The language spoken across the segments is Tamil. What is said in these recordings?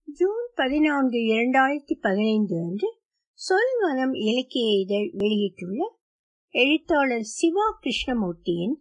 ஜூன் பதினான்கு இரண்டாயிரத்தி பதினைந்து அன்று சொல்வனம் இலக்கிய இதழ் வெளியிட்டுள்ள எழுத்தாளர் சிவா கிருஷ்ணமூர்த்தியின்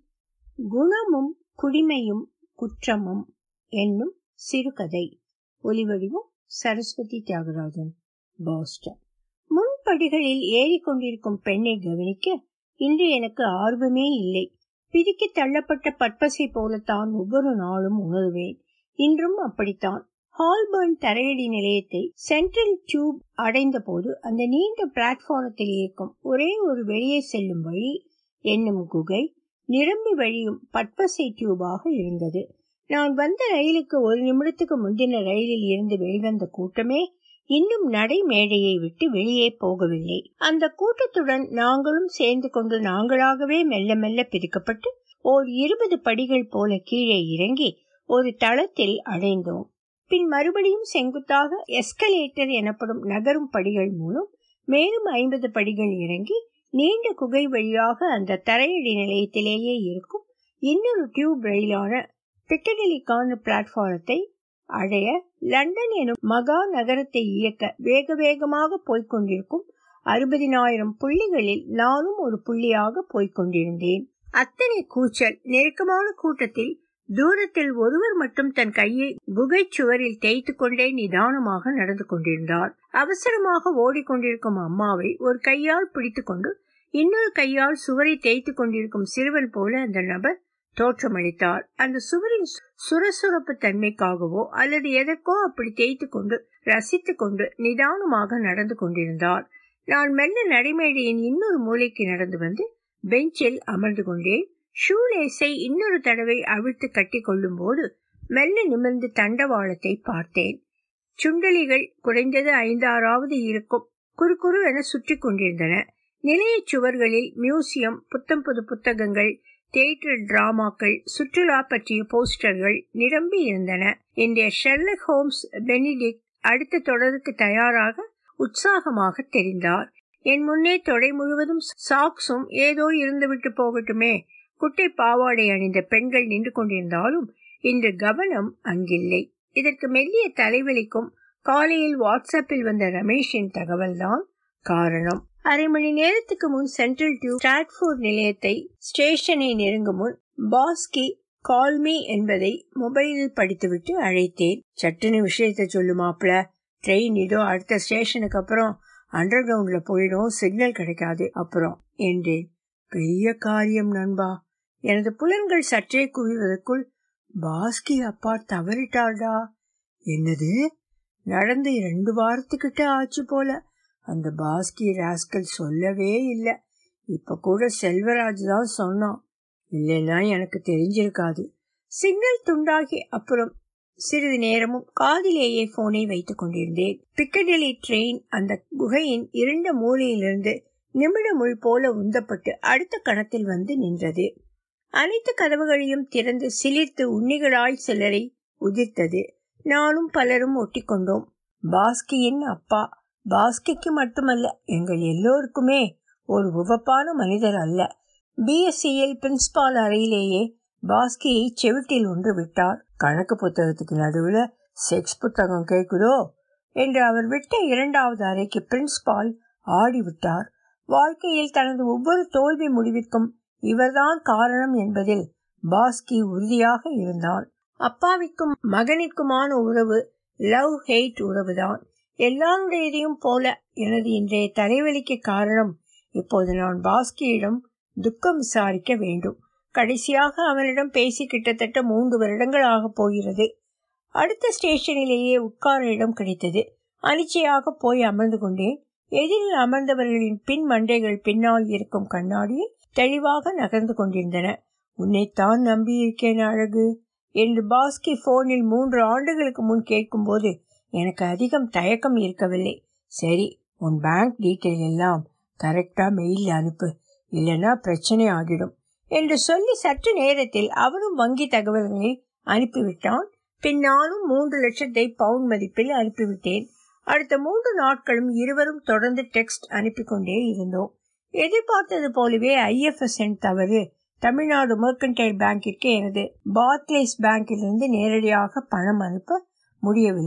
குணமும் குடிமையும் குற்றமும் என்னும் சிறுகதை ஒலிவடிவம் சரஸ்வதி தியாகராஜன் பாஸ்டன் முன்படிகளில் ஏறிக்கொண்டிருக்கும் பெண்ணை கவனிக்க இன்று எனக்கு ஆர்வமே இல்லை பிதுக்கி தள்ளப்பட்ட பற்பசை போலத்தான் ஒவ்வொரு நாளும் உணர்வேன் இன்றும் அப்படித்தான் ஹால்பர்ன் தரையடி நிலையத்தை சென்ட்ரல் டியூப் அடைந்த போது அந்த நீண்ட பிளாட்பாரத்தில் இருக்கும் ஒரே ஒரு வெளியே செல்லும் வழி என்னும் குகை நிரம்பி வழியும் பற்பசை டியூபாக இருந்தது நான் வந்த ரயிலுக்கு ஒரு நிமிடத்துக்கு முந்தின ரயிலில் இருந்து வெளிவந்த கூட்டமே இன்னும் நடை மேடையை விட்டு வெளியே போகவில்லை அந்த கூட்டத்துடன் நாங்களும் சேர்ந்து கொண்டு நாங்களாகவே மெல்ல மெல்ல பிரிக்கப்பட்டு ஓர் இருபது படிகள் போல கீழே இறங்கி ஒரு தளத்தில் அடைந்தோம் பின் மறுபடியும் செங்குத்தாக எஸ்கலேட்டர் எனப்படும் நகரும் படிகள் மூலம் மேலும் ஐம்பது படிகள் இறங்கி நீண்ட குகை வழியாக அந்த தரையடி நிலையத்திலேயே இருக்கும் இன்னொரு டியூப் ரயிலான பிக்கடலிக்கான பிளாட்பாரத்தை அடைய லண்டன் எனும் மகா நகரத்தை இயக்க வேக வேகமாக போய்கொண்டிருக்கும் அறுபதினாயிரம் புள்ளிகளில் நானும் ஒரு புள்ளியாக போய்கொண்டிருந்தேன் அத்தனை கூச்சல் நெருக்கமான கூட்டத்தில் தூரத்தில் ஒருவர் மட்டும் தன் கையை குகை சுவரில் தேய்த்து கொண்டே நிதானமாக நடந்து கொண்டிருந்தார் அவசரமாக ஓடிக்கொண்டிருக்கும் அம்மாவை ஒரு கையால் பிடித்துக்கொண்டு இன்னொரு கையால் சுவரை தேய்த்து கொண்டிருக்கும் சிறுவன் போல அந்த நபர் தோற்றமளித்தார் அந்த சுவரின் சுரசுரப்பு தன்மைக்காகவோ அல்லது எதற்கோ அப்படி தேய்த்து கொண்டு ரசித்து கொண்டு நிதானமாக நடந்து கொண்டிருந்தார் நான் மெல்ல நடைமேடையின் இன்னொரு மூலைக்கு நடந்து வந்து பெஞ்சில் அமர்ந்து கொண்டேன் ஷூலேஸை இன்னொரு தடவை அவிழ்த்து கட்டி கொள்ளும் போது மெல்ல நிமிர்ந்து தண்டவாளத்தை பார்த்தேன் சுண்டலிகள் குறைந்தது ஐந்தாறாவது இருக்கும் குறுகுறு என சுற்றி கொண்டிருந்தன நிலைய சுவர்களில் மியூசியம் புத்தம் புது புத்தகங்கள் தியேட்டர் டிராமாக்கள் சுற்றுலா பற்றிய போஸ்டர்கள் நிரம்பி இருந்தன இன்றைய ஷெர்லக் ஹோம்ஸ் பெனிடிக் அடுத்த தொடருக்கு தயாராக உற்சாகமாக தெரிந்தார் என் முன்னே தொடை முழுவதும் சாக்ஸும் ஏதோ இருந்துவிட்டு போகட்டுமே குட்டை பாவாடை அணிந்த பெண்கள் நின்று கொண்டிருந்தாலும் இன்று கவனம் அங்கில்லை இதற்கு மெல்லிய தலைவலிக்கும் காலையில் வாட்ஸ்அப்பில் வந்த ரமேஷின் தகவல்தான் காரணம் அரை மணி நேரத்துக்கு முன் சென்ட்ரல் டியூப் ஸ்டாட்ஃபோர்ட் நிலையத்தை ஸ்டேஷனை நெருங்கும் முன் பாஸ்கி கால்மி என்பதை மொபைலில் படித்துவிட்டு அழைத்தேன் சட்டுன்னு விஷயத்த சொல்லுமாப்ல ட்ரெயின் இதோ அடுத்த ஸ்டேஷனுக்கு அப்புறம் அண்டர் கிரவுண்ட்ல போயிடும் சிக்னல் கிடைக்காது அப்புறம் என்றேன் பெரிய காரியம் நண்பா எனது புலன்கள் சற்றே குவிவதற்குள் பாஸ்கி அப்பா தவறிட்டார்டா என்னது நடந்து ரெண்டு வாரத்துக்கிட்ட ஆச்சு போல அந்த பாஸ்கி ராஸ்கல் சொல்லவே இல்லை இப்ப கூட செல்வராஜ் தான் சொன்னான் இல்லைன்னா எனக்கு தெரிஞ்சிருக்காது சிக்னல் துண்டாகி அப்புறம் சிறிது நேரமும் காதிலேயே போனை வைத்துக் கொண்டிருந்தேன் பிக்கடலி ட்ரெயின் அந்த குகையின் இருண்ட மூலையிலிருந்து நிமிட முள் போல உந்தப்பட்டு அடுத்த கணத்தில் வந்து நின்றது அனைத்து கதவுகளையும் திறந்து சிலிர்த்து உன்னிகளாய் சிலரை உதிர்த்தது நானும் பலரும் ஒட்டிக்கொண்டோம் பாஸ்கியின் அப்பா பாஸ்கிக்கு மட்டுமல்ல எங்கள் எல்லோருக்குமே ஒரு உவப்பான மனிதர் அல்ல பிஎஸ்சியில் பிரின்சிபால் அறையிலேயே பாஸ்கியை செவிட்டில் ஒன்று விட்டார் கணக்கு புத்தகத்துக்கு நடுவில் செக்ஸ் புத்தகம் கேட்குதோ என்று அவர் விட்ட இரண்டாவது அறைக்கு பிரின்சிபால் ஆடிவிட்டார் வாழ்க்கையில் தனது ஒவ்வொரு தோல்வி முடிவிற்கும் இவர்தான் காரணம் என்பதில் பாஸ்கி உறுதியாக இருந்தான் அப்பாவிற்கும் மகனிற்குமான உறவு லவ் ஹெய்ட் உறவுதான் எல்லாருடையதையும் போல எனது இன்றைய தலைவலிக்கு காரணம் இப்போது நான் பாஸ்கியிடம் துக்கம் விசாரிக்க வேண்டும் கடைசியாக அவனிடம் பேசி கிட்டத்தட்ட மூன்று வருடங்கள் ஆக போகிறது அடுத்த ஸ்டேஷனிலேயே உட்கார இடம் கிடைத்தது அனிச்சையாக போய் அமர்ந்து கொண்டேன் எதிரில் அமர்ந்தவர்களின் பின் மண்டைகள் பின்னால் இருக்கும் கண்ணாடியில் தெளிவாக நகர்ந்து கொண்டிருந்தன உன்னைத்தான் நம்பியிருக்கேன் அழகு என்று பாஸ்கி போனில் மூன்று ஆண்டுகளுக்கு முன் கேட்கும்போது எனக்கு அதிகம் தயக்கம் இருக்கவில்லை சரி உன் பேங்க் டீட்டெயில் எல்லாம் கரெக்டா மெயிலில் அனுப்பு இல்லைன்னா பிரச்சனை ஆகிடும் என்று சொல்லி சற்று நேரத்தில் அவனும் வங்கி தகவல்களை அனுப்பிவிட்டான் பின் நானும் மூன்று லட்சத்தை பவுண்ட் மதிப்பில் அனுப்பிவிட்டேன் அடுத்த மூன்று நாட்களும் இருவரும் தொடர்ந்து டெக்ஸ்ட் அனுப்பி கொண்டே இருந்தோம் எதிர்பார்த்தது போலவே ஐஎஃப்எஸ்என் தவறு தமிழ்நாடு மெர்கன்டைல் பேங்கிற்கு எனது பார்க்லேஸ் பேங்கிலிருந்து நேரடியாக பணம் அனுப்ப முடியவில்லை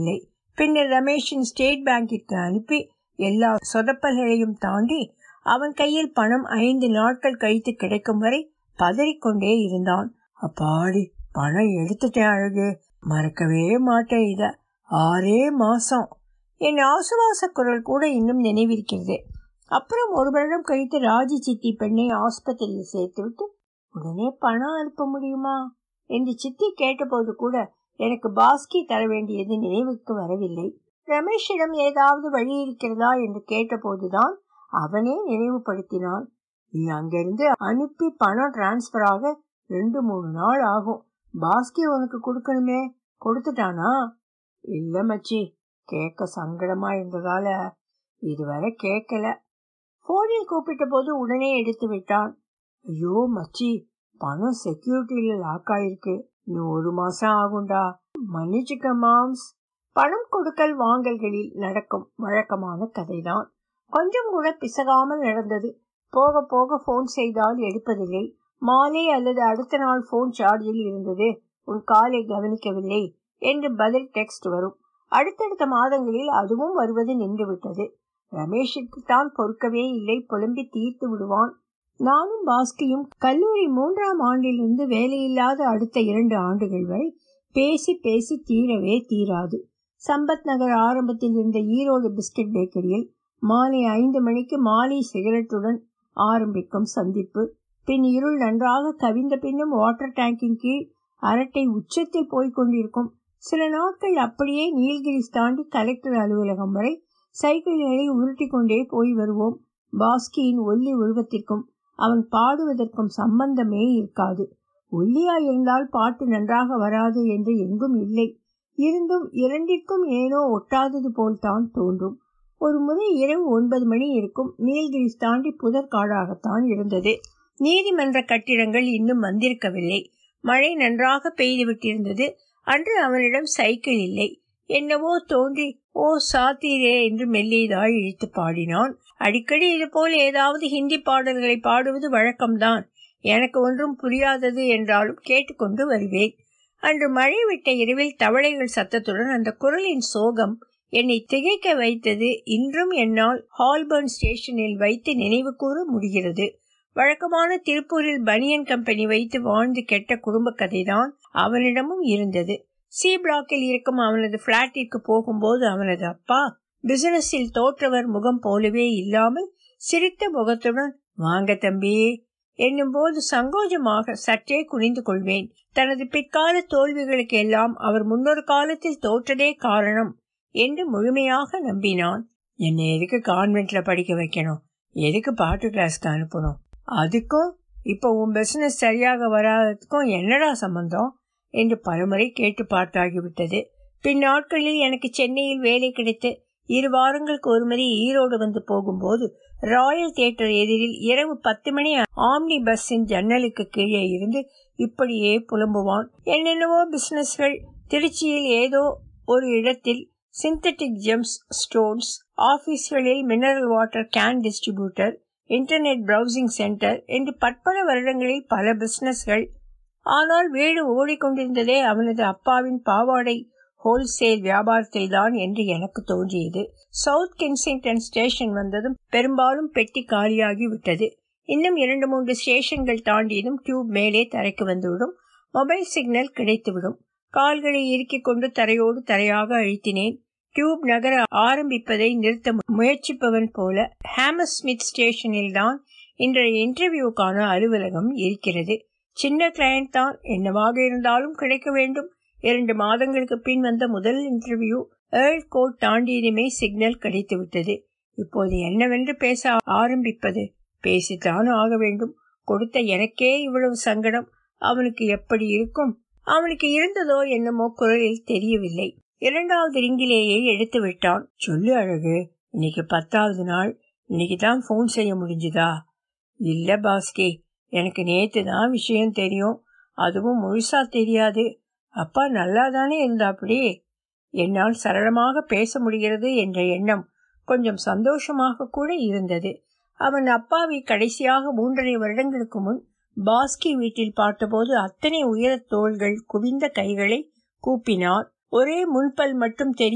பின்னர் ரமேஷின் ஸ்டேட் பேங்கிற்கு அனுப்பி எல்லா சொதப்பல்களையும் தாண்டி அவன் கையில் பணம் ஐந்து நாட்கள் கழித்து கிடைக்கும் வரை பதறிக்கொண்டே இருந்தான் அப்பாடி பணம் எடுத்துட்டேன் அழகு மறக்கவே மாட்டேன் இத ஆறே மாசம் என் ஆசுவாச குரல் கூட இன்னும் நினைவிருக்கிறது அப்புறம் ஒரு வருடம் கழித்து ராஜி சித்தி பெண்ணை ஆஸ்பத்திரியில் சேர்த்துவிட்டு உடனே பணம் அனுப்ப முடியுமா என்று சித்தி கேட்டபோது கூட எனக்கு பாஸ்கி தர வேண்டியது நினைவுக்கு வரவில்லை ரமேஷிடம் ஏதாவது வழி இருக்கிறதா என்று கேட்டபோதுதான் அவனே நினைவுபடுத்தினான் நீ அங்கிருந்து அனுப்பி பணம் டிரான்ஸ்பர் ஆக ரெண்டு மூணு நாள் ஆகும் பாஸ்கி உனக்கு கொடுக்கணுமே கொடுத்துட்டானா இல்ல மச்சி கேட்க சங்கடமா இருந்ததால இதுவரை கேட்கல போனில் கூப்பிட்ட போது உடனே எடுத்து விட்டான் ஐயோ மச்சி பணம் செக்யூரிட்டியில லாக் ஆயிருக்கு இன்னும் ஒரு மாசம் ஆகும்டா மன்னிச்சுக்க மாம்ஸ் பணம் கொடுக்கல் வாங்கல்களில் நடக்கும் வழக்கமான கதைதான் கொஞ்சம் கூட பிசகாமல் நடந்தது போக போக போன் செய்தால் எடுப்பதில்லை மாலை அல்லது அடுத்த நாள் போன் சார்ஜில் இருந்தது உன் காலை கவனிக்கவில்லை என்று பதில் டெக்ஸ்ட் வரும் அடுத்தடுத்த மாதங்களில் அதுவும் வருவது நின்றுவிட்டது ரமேஷுக்கு தான் பொறுக்கவே இல்லை புலம்பி தீர்த்து விடுவான் நானும் பாஸ்கியும் கல்லூரி மூன்றாம் ஆண்டிலிருந்து வேலையில்லாத அடுத்த இரண்டு ஆண்டுகள் வரை பேசி பேசி தீரவே தீராது சம்பத் நகர் ஆரம்பத்தில் இருந்த ஈரோடு பிஸ்கட் பேக்கரியில் மாலை ஐந்து மணிக்கு மாலை சிகரெட்டுடன் ஆரம்பிக்கும் சந்திப்பு பின் இருள் நன்றாக கவிந்த பின்னும் வாட்டர் டேங்கின் கீழ் அரட்டை உச்சத்தில் போய்க் கொண்டிருக்கும் சில நாட்கள் அப்படியே நீல்கிரிஸ் தாண்டி கலெக்டர் அலுவலகம் வரை சைக்கிள்களை உருட்டி கொண்டே போய் வருவோம் பாஸ்கியின் ஒல்லி உருவத்திற்கும் அவன் பாடுவதற்கும் சம்பந்தமே இருக்காது ஒல்லியா இருந்தால் பாட்டு நன்றாக வராது என்று எங்கும் இல்லை இருந்தும் இரண்டிற்கும் ஏனோ ஒட்டாதது போல்தான் தோன்றும் ஒரு முறை இரவு ஒன்பது மணி இருக்கும் நீல்கிரிஸ் தாண்டி புதற்காடாகத்தான் இருந்தது நீதிமன்ற கட்டிடங்கள் இன்னும் வந்திருக்கவில்லை மழை நன்றாக பெய்து விட்டிருந்தது அன்று அவனிடம் சைக்கிள் இல்லை என்னவோ தோன்றி ஓ சாத்தீரே என்று மெல்லியதாய் இழுத்து பாடினான் அடிக்கடி இது போல் ஏதாவது ஹிந்தி பாடல்களை பாடுவது வழக்கம்தான் எனக்கு ஒன்றும் புரியாதது என்றாலும் கேட்டுக்கொண்டு வருவேன் அன்று மழை விட்ட இரவில் தவளைகள் சத்தத்துடன் அந்த குரலின் சோகம் என்னை திகைக்க வைத்தது இன்றும் என்னால் ஹால்பர்ன் ஸ்டேஷனில் வைத்து நினைவு கூற முடிகிறது வழக்கமான திருப்பூரில் பனியன் கம்பெனி வைத்து வாழ்ந்து கெட்ட குடும்ப கதைதான் அவனிடமும் இருந்தது சி பிளாக்கில் இருக்கும் அவனது பிளாட்டிற்கு போகும்போது அவனது அப்பா பிசினஸில் தோற்றவர் முகம் போலவே இல்லாமல் சிரித்த முகத்துடன் வாங்க தம்பி என்னும் போது சங்கோஜமாக சற்றே குனிந்து கொள்வேன் தனது பிற்கால தோல்விகளுக்கு எல்லாம் அவர் முன்னொரு காலத்தில் தோற்றதே காரணம் என்று முழுமையாக நம்பினான் என்னை எதுக்கு கான்வென்ட்ல படிக்க வைக்கணும் எதுக்கு பாட்டு கிளாஸ்க்கு அனுப்பணும் அதுக்கும் இப்போ உன் பிசினஸ் சரியாக வராததுக்கும் என்னடா சம்பந்தம் என்று பலமுறை கேட்டு பார்த்தாகிவிட்டது பின் நாட்களில் எனக்கு சென்னையில் வேலை கிடைத்து இரு வாரங்களுக்கு ஒருமுறை ஈரோடு வந்து போகும்போது ராயல் தியேட்டர் எதிரில் இரவு பத்து மணி ஆம்னி பஸ்ஸின் ஜன்னலுக்கு கீழே இருந்து இப்படியே புலம்புவான் என்னென்னவோ பிசினஸ்கள் திருச்சியில் ஏதோ ஒரு இடத்தில் சிந்தட்டிக் ஜெம்ஸ் ஸ்டோன்ஸ் ஆபீஸ்களில் mineral water can distributor internet browsing centre என்று பற்பல வருடங்களில் பல பிசினஸ்கள் ஆனால் வீடு ஓடிக்கொண்டிருந்ததே அவனது அப்பாவின் பாவாடை ஹோல்சேல் வியாபாரத்தில் தான் என்று எனக்கு தோன்றியது சவுத் கென்சிங்டன் ஸ்டேஷன் வந்ததும் பெரும்பாலும் பெட்டி காலியாகி விட்டது இன்னும் இரண்டு மூன்று ஸ்டேஷன்கள் தாண்டியதும் டியூப் மேலே தரைக்கு வந்துவிடும் மொபைல் சிக்னல் கிடைத்துவிடும் கால்களை இறுக்கிக் கொண்டு தரையோடு தரையாக அழுத்தினேன் டியூப் நகர ஆரம்பிப்பதை நிறுத்த முயற்சிப்பவன் போல ஹேமஸ் ஸ்மித் ஸ்டேஷனில் தான் இன்றைய இன்டர்வியூக்கான அலுவலகம் இருக்கிறது சின்ன கிளையண்ட் தான் என்னவாக இருந்தாலும் கிடைக்க வேண்டும் இரண்டு மாதங்களுக்கு பின் வந்த முதல் இன்டர்வியூ ஏர்ல் கோட் தாண்டியதுமே சிக்னல் கிடைத்து விட்டது இப்போது என்னவென்று பேச ஆரம்பிப்பது பேசித்தான் ஆக வேண்டும் கொடுத்த எனக்கே இவ்வளவு சங்கடம் அவனுக்கு எப்படி இருக்கும் அவனுக்கு இருந்ததோ என்னமோ குரலில் தெரியவில்லை இரண்டாவது ரிங்கிலேயே எடுத்து விட்டான் சொல்லு அழகு இன்னைக்கு பத்தாவது நாள் இன்னைக்கு தான் ஃபோன் செய்ய முடிஞ்சுதா இல்ல பாஸ்கி எனக்கு நேத்து தான் விஷயம் தெரியும் அதுவும் முழுசா தெரியாது அப்பா நல்லா தானே இருந்தாப்படி என்னால் சரளமாக பேச முடிகிறது என்ற எண்ணம் கொஞ்சம் சந்தோஷமாக கூட இருந்தது அவன் அப்பாவை கடைசியாக மூன்றரை வருடங்களுக்கு முன் பாஸ்கி வீட்டில் பார்த்தபோது அத்தனை உயர தோள்கள் குவிந்த கைகளை கூப்பினார் ஒரே முன்பல் மட்டும் தெரிய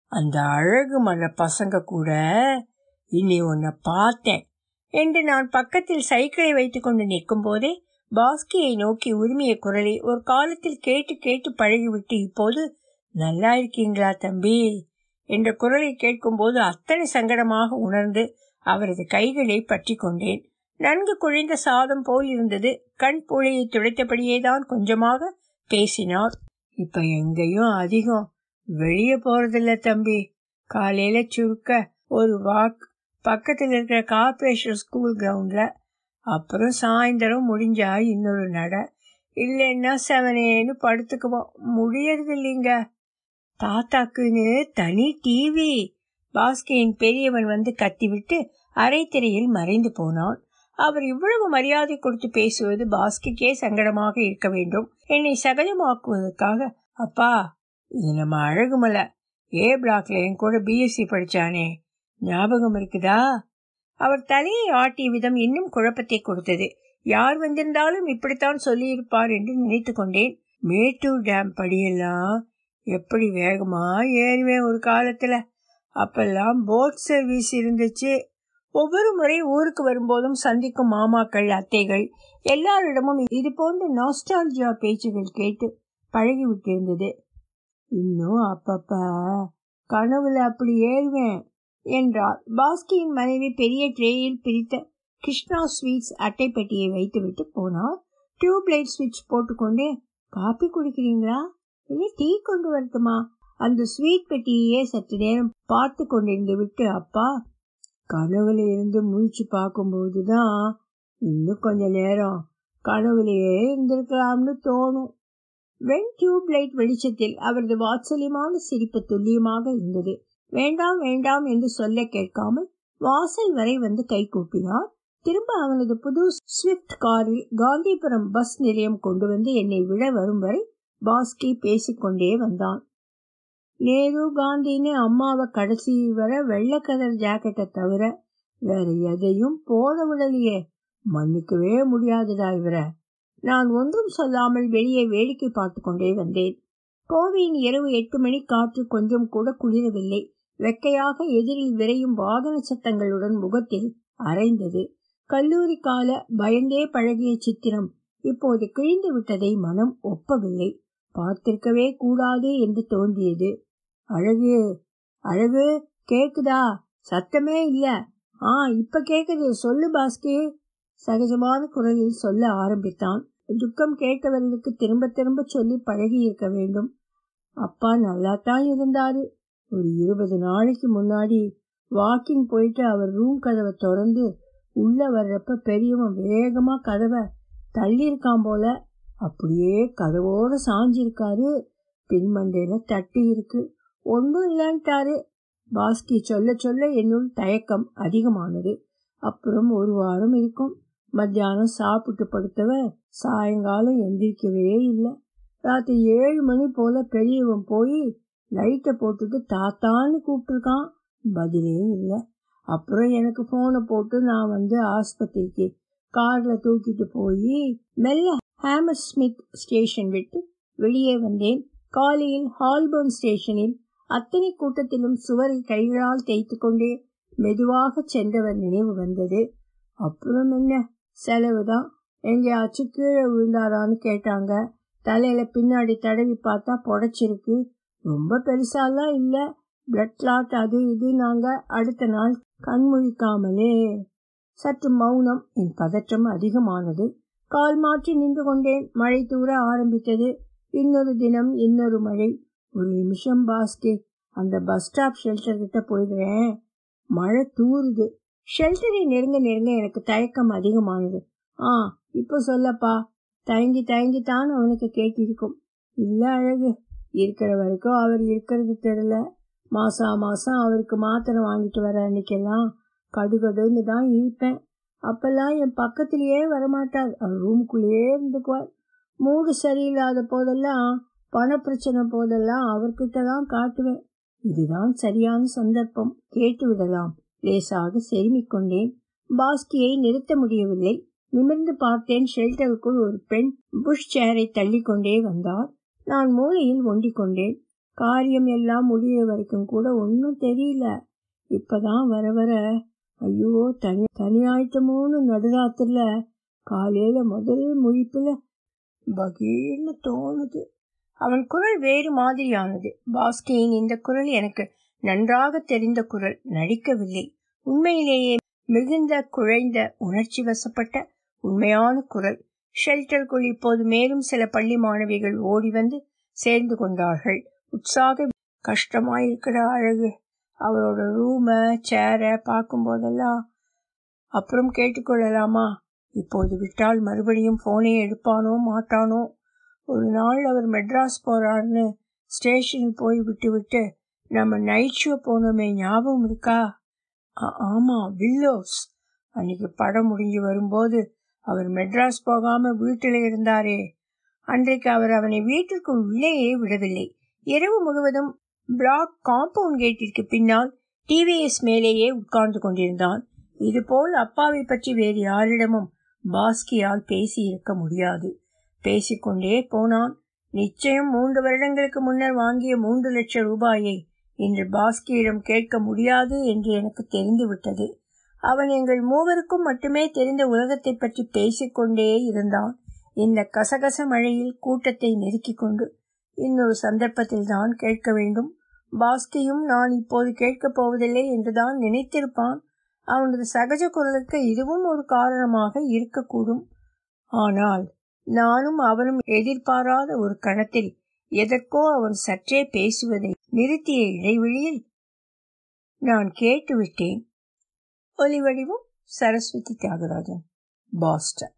அந்த அழகு மல பசங்க கூட இன்னி உன்னை பார்த்தேன் என்று நான் பக்கத்தில் சைக்கிளை வைத்துக்கொண்டு நிற்கும் போதே பாஸ்கியை நோக்கி உரிமைய குரலை ஒரு காலத்தில் கேட்டு கேட்டு பழகிவிட்டு இப்போது நல்லா இருக்கீங்களா தம்பி என்ற குரலை கேட்கும்போது அத்தனை சங்கடமாக உணர்ந்து அவரது கைகளை பற்றி கொண்டேன் நன்கு குழைந்த சாதம் போல் இருந்தது கண் புழையை துடைத்தபடியேதான் கொஞ்சமாக பேசினார் இப்ப எங்கேயும் அதிகம் வெளியே போறதில்ல தம்பி காலையில சுருக்க ஒரு வாக் பக்கத்தில் இருக்கிற கார்பரேஷன் ஸ்கூல் கிரவுண்ட்ல அப்புறம் சாயந்தரம் முடிஞ்சா இன்னொரு நட இல்லைன்னா செவனேன்னு படுத்துக்குவோம் முடியறது இல்லைங்க தாத்தாக்குன்னு தனி டிவி பாஸ்கியின் பெரியவன் வந்து கத்திவிட்டு அரைத்திரையில் மறைந்து போனான் அவர் இவ்வளவு மரியாதை கொடுத்து பேசுவது பாஸ்கிக்கே சங்கடமாக இருக்க வேண்டும் என்னை சகஜமாக்குவதற்காக அப்பா இது நம்ம அழகுமலை ஏ பிளாக்ல என் கூட பிஎஸ்சி படிச்சானே ஞாபகம் இருக்குதா அவர் தலையை ஆட்டிய விதம் இன்னும் குழப்பத்தை கொடுத்தது யார் வந்திருந்தாலும் இப்படித்தான் சொல்லியிருப்பார் என்று நினைத்து கொண்டேன் மேட்டூர் டேம் படியெல்லாம் எப்படி வேகமா ஏறுவேன் ஒரு காலத்துல அப்பெல்லாம் போட் சர்வீஸ் இருந்துச்சு ஒவ்வொரு முறை ஊருக்கு வரும்போதும் சந்திக்கும் மாமாக்கள் அத்தைகள் எல்லாரிடமும் இது போன்ற நாஸ்டாலஜியா பேச்சுகள் கேட்டு பழகி விட்டிருந்தது இன்னும் அப்பப்ப கனவுல அப்படி ஏறுவேன் என்றார் பாஸ்கியின் மனைவி பெரிய ட்ரேயில் பிரித்த கிருஷ்ணா ஸ்வீட்ஸ் அட்டைப்பெட்டியை வைத்துவிட்டு போனார் டியூப் லைட் சுவிட்ச் போட்டுக்கொண்டே காப்பி குடிக்கிறீங்களா இல்லை டீ கொண்டு வரட்டுமா அந்த ஸ்வீட் பெட்டியையே சற்று நேரம் பார்த்து கொண்டிருந்து விட்டு அப்பா கனவுல இருந்து முழிச்சு பார்க்கும்போது தான் இன்னும் கொஞ்ச நேரம் கனவுலையே இருந்திருக்கலாம்னு தோணும் வெண் டியூப் லைட் வெளிச்சத்தில் அவரது வாத்சல்யமான சிரிப்பு துல்லியமாக இருந்தது வேண்டாம் வேண்டாம் என்று சொல்ல கேட்காமல் வாசல் வரை வந்து கை கூப்பினார் திரும்ப அவனது புது ஸ்விஃப்ட் காரில் காந்திபுரம் பஸ் நிலையம் கொண்டு வந்து என்னை விட வரும் வரை பாஸ்கி பேசிக்கொண்டே வந்தான் நேரு காந்தின்னு அம்மாவை கடைசி வர வெள்ளை கலர் ஜாக்கெட்டை தவிர வேற எதையும் போட விடலையே மன்னிக்கவே முடியாதுடா இவர நான் ஒன்றும் சொல்லாமல் வெளியே வேடிக்கை பார்த்து கொண்டே வந்தேன் கோவையின் இரவு எட்டு மணி காற்று கொஞ்சம் கூட குளிரவில்லை வெக்கையாக எதிரில் விரையும் வாகன சத்தங்களுடன் முகத்தில் அரைந்தது கல்லூரி கால பயந்தே பழகிய சித்திரம் இப்போது கிழிந்து விட்டதை மனம் ஒப்பவில்லை பார்த்திருக்கவே கூடாது என்று தோன்றியது அழகு அழகு கேக்குதா சத்தமே இல்ல ஆ இப்ப கேக்குது சொல்லு பாஸ்கி சகஜமான குரலில் சொல்ல ஆரம்பித்தான் துக்கம் கேட்டவர்களுக்கு திரும்ப திரும்ப சொல்லி பழகி இருக்க வேண்டும் அப்பா நல்லா தான் இருந்தாரு ஒரு இருபது நாளைக்கு முன்னாடி வாக்கிங் போயிட்டு அவர் ரூம் கதவை திறந்து உள்ள வர்றப்ப பெரியவன் வேகமா கதவை தள்ளி இருக்கான் போல அப்படியே கதவோட சாஞ்சிருக்காரு பின்மண்டையில தட்டி இருக்கு ஒன்றும் இல்லைன்ட்டாரு பாஸ்கி சொல்ல சொல்ல என்னுள் தயக்கம் அதிகமானது அப்புறம் ஒரு வாரம் இருக்கும் மத்தியானம் சாப்பிட்டு படுத்தவ சாயங்காலம் எந்திரிக்கவே இல்லை ராத்திரி ஏழு மணி போல பெரியவன் போய் லைட்டை போட்டுட்டு தாத்தான்னு கூப்பிட்டுருக்கான் பதிலே இல்லை அப்புறம் எனக்கு போனை போட்டு நான் வந்து ஆஸ்பத்திரிக்கு கார்ல தூக்கிட்டு போய் மெல்ல ஹேமர் ஸ்மித் ஸ்டேஷன் விட்டு வெளியே வந்தேன் காலையில் ஹால்பர்ன் ஸ்டேஷனில் அத்தனை கூட்டத்திலும் சுவரை கைகளால் தேய்த்து கொண்டே மெதுவாக சென்றவர் நினைவு வந்தது அப்புறம் என்ன செலவுதான் எங்கேயாச்சும் கீழே விழுந்தாரான்னு கேட்டாங்க தலையில பின்னாடி தடவி பார்த்தா புடைச்சிருக்கு ரொம்ப பெருசாலாம் இல்ல பிளட் கிளாட் அது இது நாங்க அடுத்த நாள் கண்முழிக்காமலே சற்று மௌனம் என் பதற்றம் அதிகமானது கால் மாற்றி நின்று கொண்டேன் மழை தூர ஆரம்பித்தது இன்னொரு தினம் இன்னொரு மழை ஒரு நிமிஷம் பாஸ்கே அந்த பஸ் ஸ்டாப் ஷெல்டர் கிட்ட போயிடுறேன் மழை தூருது ஷெல்டரை நெருங்க நெருங்க எனக்கு தயக்கம் அதிகமானது ஆ இப்போ சொல்லப்பா தயங்கி தயங்கித்தான் அவனுக்கு கேட்டிருக்கும் இல்ல அழகு இருக்கிற வரைக்கும் அவர் இருக்கிறது தெரியல மாசா மாசம் அவருக்கு மாத்திரை வாங்கிட்டு வர அன்னைக்கெல்லாம் கடுகடுன்னு தான் இருப்பேன் அப்பெல்லாம் என் பக்கத்திலேயே வரமாட்டார் அவர் ரூமுக்குள்ளேயே இருந்துக்குவார் மூடு சரியில்லாத போதெல்லாம் பண பிரச்சனை போதெல்லாம் அவர்கிட்ட தான் காட்டுவேன் இதுதான் சரியான சந்தர்ப்பம் கேட்டு விடலாம் லேசாக செருமிக் கொண்டேன் பாஸ்கியை நிறுத்த முடியவில்லை நிமிர்ந்து பார்த்தேன் ஷெல்டருக்குள் ஒரு பெண் புஷ் சேரை தள்ளி கொண்டே வந்தார் நான் மூலையில் ஒண்டிக் கொண்டேன் காரியம் எல்லாம் முடிகிற வரைக்கும் கூட ஒன்றும் தெரியல இப்பதான் வர வர ஐயோ தனி தனியாயிட்டமோன்னு நடுராத்திரில காலையில முதல் முழிப்புல பகீர்னு தோணுது அவன் குரல் வேறு மாதிரியானது பாஸ்கியின் இந்த குரல் எனக்கு நன்றாக தெரிந்த குரல் நடிக்கவில்லை உண்மையிலேயே மிகுந்த குழைந்த உணர்ச்சி வசப்பட்ட உண்மையான குரல் ஷெல்டருக்குள் இப்போது மேலும் சில பள்ளி மாணவிகள் ஓடி வந்து சேர்ந்து கொண்டார்கள் உற்சாக கஷ்டமாயிருக்கிற அழகு அவரோட ரூமை சேரை பார்க்கும்போதெல்லாம் அப்புறம் கேட்டுக்கொள்ளலாமா இப்போது விட்டால் மறுபடியும் போனே எடுப்பானோ மாட்டானோ ஒரு நாள் அவர் மெட்ராஸ் போறாருன்னு ஸ்டேஷனில் போய் விட்டு விட்டு நம்ம நைட் ஷோ போனோமே ஞாபகம் இருக்கா ஆமா வில்லோஸ் அன்னைக்கு படம் முடிஞ்சு வரும்போது அவர் மெட்ராஸ் போகாம வீட்டில் இருந்தாரே அன்றைக்கு அவர் அவனை வீட்டிற்கு உள்ளேயே விடவில்லை இரவு முழுவதும் பிளாக் காம்பவுண்ட் கேட்டிற்கு பின்னால் டிவிஎஸ் மேலேயே உட்கார்ந்து கொண்டிருந்தான் இதுபோல் அப்பாவை பற்றி வேறு யாரிடமும் பாஸ்கியால் பேசி இருக்க முடியாது பேசிக்கொண்டே போனான் நிச்சயம் மூன்று வருடங்களுக்கு முன்னர் வாங்கிய மூன்று லட்சம் ரூபாயை இன்று பாஸ்கியிடம் கேட்க முடியாது என்று எனக்கு தெரிந்துவிட்டது அவன் எங்கள் மூவருக்கும் மட்டுமே தெரிந்த உலகத்தை பற்றி பேசிக்கொண்டே இருந்தான் இந்த கசகச மழையில் கூட்டத்தை நெருக்கிக் கொண்டு இன்னொரு சந்தர்ப்பத்தில் தான் கேட்க வேண்டும் பாஸ்கியும் நான் இப்போது கேட்கப் போவதில்லை என்றுதான் நினைத்திருப்பான் அவனது சகஜ குரலுக்கு இதுவும் ஒரு காரணமாக இருக்கக்கூடும் ஆனால் நானும் அவனும் எதிர்பாராத ஒரு கணத்தில் எதற்கோ அவன் சற்றே பேசுவதை நிறுத்திய இடைவெளியில் நான் கேட்டுவிட்டேன் ஒலிவடிவும் சரஸ்வதி தியாகராஜன் பாஸ்டன்